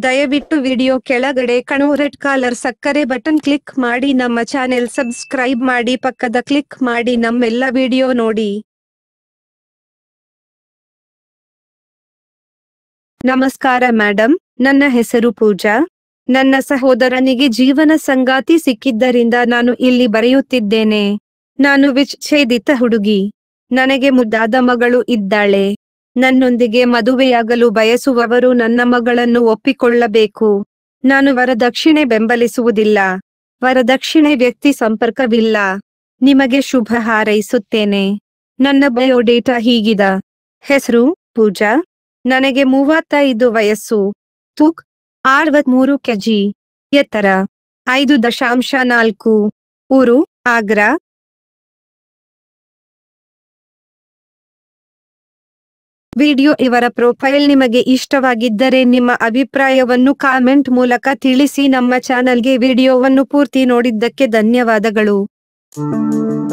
ದಯವಿಟ್ಟು ವಿಡಿಯೋ ಕೆಳಗಡೆ ಕಾಣುವ ರೆಡ್ ಕಾಲರ್ ಸಕ್ಕರೆ ಬಟನ್ ಕ್ಲಿಕ್ ಮಾಡಿ ನಮ್ಮ ಚಾನೆಲ್ ಸಬ್ಸ್ಕ್ರೈಬ್ ಮಾಡಿ ಪಕ್ಕದ ಕ್ಲಿಕ್ ಮಾಡಿ ನಮ್ಮೆಲ್ಲ ವಿಡಿಯೋ ನೋಡಿ ನಮಸ್ಕಾರ ಮೇಡಮ್ ನನ್ನ ಹೆಸರು ಪೂಜಾ ನನ್ನ ಸಹೋದರನಿಗೆ ಜೀವನ ಸಂಗಾತಿ ಸಿಕ್ಕಿದ್ದರಿಂದ ನಾನು ಇಲ್ಲಿ ಬರೆಯುತ್ತಿದ್ದೇನೆ ನಾನು ವಿಚ್ಛೇದಿತ ಹುಡುಗಿ ನನಗೆ ಮುದ್ದಾದ ಮಗಳು ಇದ್ದಾಳೆ ನನ್ನೊಂದಿಗೆ ಮದುವೆಯಾಗಲು ಬಯಸುವವರು ನನ್ನ ಮಗಳನ್ನು ಒಪ್ಪಿಕೊಳ್ಳಬೇಕು ನಾನು ವರದಕ್ಷಿಣೆ ಬೆಂಬಲಿಸುವುದಿಲ್ಲ ವರದಕ್ಷಿಣೆ ವ್ಯಕ್ತಿ ಸಂಪರ್ಕವಿಲ್ಲ ನಿಮಗೆ ಶುಭ ಹಾರೈಸುತ್ತೇನೆ ನನ್ನ ಬಯೋಡೇಟಾ ಹೀಗಿದ ಹೆಸರು ಪೂಜಾ ನನಗೆ ಮೂವತ್ತೈದು ವಯಸ್ಸು ತೂಕ್ ಅರವತ್ಮೂರು ಕೆಜಿ ಎತ್ತರ ಐದು ದಶಾಂಶ ನಾಲ್ಕು ಊರು ಆಗ್ರಾ ವಿಡಿಯೋ ಇವರ ಪ್ರೊಫೈಲ್ ನಿಮಗೆ ಇಷ್ಟವಾಗಿದ್ದರೆ ನಿಮ್ಮ ಅಭಿಪ್ರಾಯವನ್ನು ಕಾಮೆಂಟ್ ಮೂಲಕ ತಿಳಿಸಿ ನಮ್ಮ ಚಾನಲ್ಗೆ ವಿಡಿಯೋವನ್ನು ಪೂರ್ತಿ ನೋಡಿದ್ದಕ್ಕೆ ಧನ್ಯವಾದಗಳು